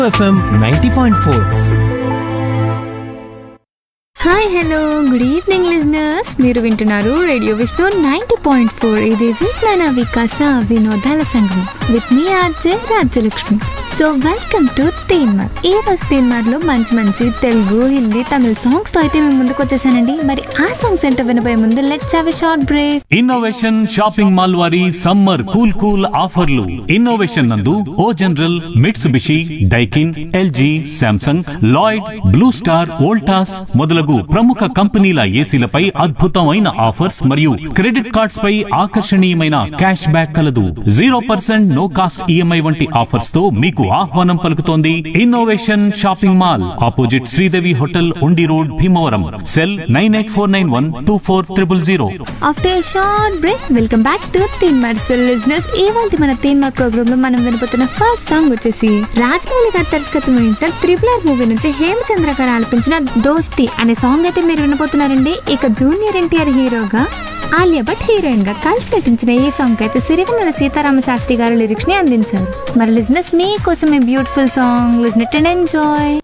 FM ninety point four hi hello good evening listeners మీరు వింటున్నారు radio Vishnu ninety point four ఇది విజ్ఞాన వికాస వినోదాల సంఘం విత్ మీ RJ Rajyalakshmi so welcome to Teenmaar ఈ రోజు తీన్మార్ లో మంచి మంచి తెలుగు హిందీ తమిళ సాంగ్స్ తో అయితే మేము ముందుకు వచ్చేసానండి మరి ఆ సాంగ్స్ ఏంటో వినబోయే ముందు let's have a short break innovation shopping mall వారి సమ్మర్ కూల్ కూల్ ఆఫర్లు ఇన్నోవేషన్ నందు O General Mitsubishi Daikin LG Samsung Lloyd Blue Star Voltas మొదలగు ప్రముఖ కంపెనీల ఏసీలపై అద్భుతమైన ఆఫర్స్ మరియు క్రెడిట్ కార్డ్స్ పై ఆకర్షణీయమైన క్యాష్ బ్యాక్ కలదు zero percent no cost EMI వంటి ఆఫర్స్ తో మీకు ఆహ్వానం పలుకుతోంది innovation shopping mall opposite Sridevi hotel Undi road Bhimavaram cell nine eight four nine one two four triple zero after short break welcome back to Teenmaar so listeners ఇవాళ మన Teenmar programme లో మనం వినబోతున్న ఫస్ట్ సాంగ్ వచ్చేసి రాజమౌళి గారి దర్శకత్వం వహించిన త్రిపుల్ ఆర్ మూవీ నుంచి హేమచంద్ర గారు ఆలపించిన దోస్తి అనే సాంగ్ అయితే మీరు వినబోతున్నారండి ఇక జూనియర్ ఎన్టీఆర్ హీరోగా ఆలియా భట్ హీరోయిన్ గా కలిసి నటించిన ఈ సాంగ్ అయితే సిరివెన్నెల సీతారామ శాస్త్రి గారు లిరిక్స్ ని అందించారు మరి లిజనర్స్ మీకోసం ఈ beautiful song listen and enjoy